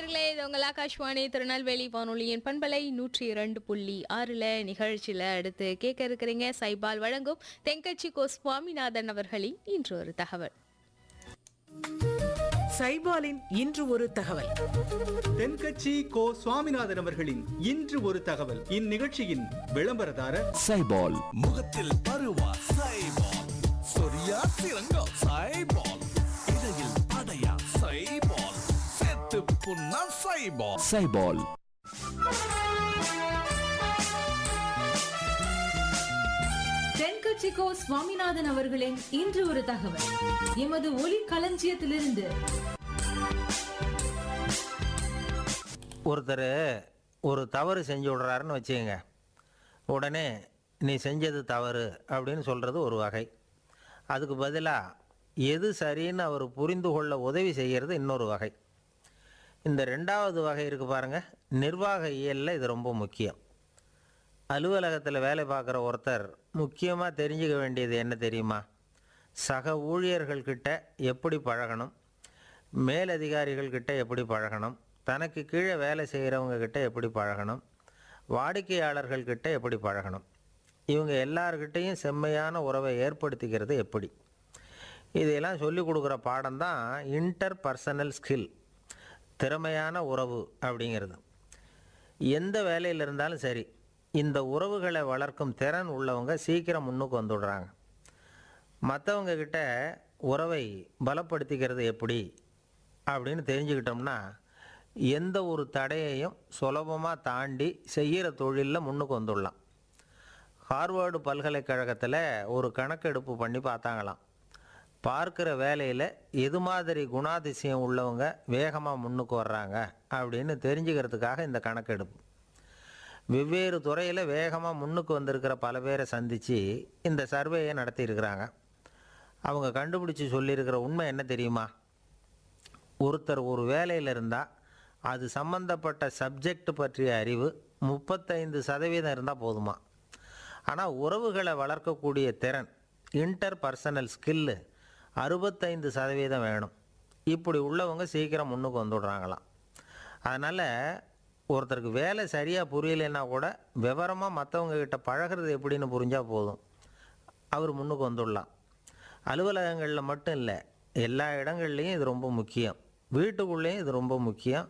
நேர்களே இது உங்கள் ஆகாஷ்வாணி திருநெல்வேலி வானொலியின் பண்பலை நூற்றி இரண்டு புள்ளி ஆறுல நிகழ்ச்சியில அடுத்து கேட்க இருக்கிறீங்க சைபால் வழங்கும் தெங்கச்சி கோ சுவாமிநாதன் அவர்களின் இன்று ஒரு தகவல் சைபாலின் இன்று ஒரு தகவல் தென்கட்சி கோ சுவாமிநாதன் அவர்களின் இன்று ஒரு தகவல் இந்நிகழ்ச்சியின் விளம்பரதாரர் சைபால் முகத்தில் பருவா சைபால் சொரியா சிறங்கா சைபால் இடையில் அடையா சைபால் செத்து புண்ணா சைபால் சைபால் தென்கட்சிக்கோ சுவாமிநாதன் அவர்களின் இன்று ஒரு தகவல் எமது ஒலி களஞ்சியத்திலிருந்து ஒருத்தர் ஒரு தவறு செஞ்சு விடுறாருன்னு வச்சுக்கோங்க உடனே நீ செஞ்சது தவறு அப்படின்னு சொல்கிறது ஒரு வகை அதுக்கு பதிலாக எது சரின்னு அவர் புரிந்து கொள்ள உதவி செய்கிறது இன்னொரு வகை இந்த ரெண்டாவது வகை இருக்குது பாருங்கள் நிர்வாக இயலில் இது ரொம்ப முக்கியம் அலுவலகத்தில் வேலை பார்க்குற ஒருத்தர் முக்கியமாக தெரிஞ்சுக்க வேண்டியது என்ன தெரியுமா சக ஊழியர்கள்கிட்ட எப்படி பழகணும் மேலதிகாரிகள் கிட்ட எப்படி பழகணும் தனக்கு கீழே வேலை செய்கிறவங்க கிட்ட எப்படி பழகணும் வாடிக்கையாளர்கள் கிட்ட எப்படி பழகணும் இவங்க எல்லார்கிட்டேயும் செம்மையான உறவை ஏற்படுத்திக்கிறது எப்படி இதையெல்லாம் சொல்லிக் கொடுக்குற பாடம் தான் இன்டர் பர்சனல் ஸ்கில் திறமையான உறவு அப்படிங்கிறது எந்த வேலையில் இருந்தாலும் சரி இந்த உறவுகளை வளர்க்கும் திறன் உள்ளவங்க சீக்கிரம் முன்னுக்கு வந்துடுறாங்க மற்றவங்க கிட்ட உறவை பலப்படுத்திக்கிறது எப்படி அப்படின்னு தெரிஞ்சுக்கிட்டோம்னா எந்த ஒரு தடையையும் சுலபமாக தாண்டி செய்கிற தொழிலில் முன்னுக்கு வந்துடலாம் ஹார்வர்டு பல்கலைக்கழகத்தில் ஒரு கணக்கெடுப்பு பண்ணி பார்த்தாங்களாம் பார்க்குற வேலையில் எது மாதிரி குணாதிசயம் உள்ளவங்க வேகமாக முன்னுக்கு வர்றாங்க அப்படின்னு தெரிஞ்சுக்கிறதுக்காக இந்த கணக்கெடுப்பு வெவ்வேறு துறையில் வேகமாக முன்னுக்கு வந்திருக்கிற பல பேரை சந்தித்து இந்த சர்வேயை நடத்தியிருக்கிறாங்க அவங்க கண்டுபிடிச்சி சொல்லியிருக்கிற உண்மை என்ன தெரியுமா ஒருத்தர் ஒரு வேலையில் இருந்தால் அது சம்பந்தப்பட்ட சப்ஜெக்ட் பற்றிய அறிவு முப்பத்தைந்து சதவீதம் இருந்தால் போதுமா ஆனால் உறவுகளை வளர்க்கக்கூடிய திறன் இன்டர் பர்சனல் ஸ்கில்லு அறுபத்தைந்து சதவீதம் வேணும் இப்படி உள்ளவங்க சீக்கிரம் முன்னுக்கு வந்துடுறாங்களாம் அதனால் ஒருத்தருக்கு வேலை சரியாக புரியலைன்னா கூட விவரமாக மற்றவங்க கிட்ட பழகிறது எப்படின்னு புரிஞ்சால் போதும் அவர் முன்னுக்கு வந்துடலாம் அலுவலகங்களில் மட்டும் இல்லை எல்லா இடங்கள்லையும் இது ரொம்ப முக்கியம் வீட்டுக்குள்ளேயும் இது ரொம்ப முக்கியம்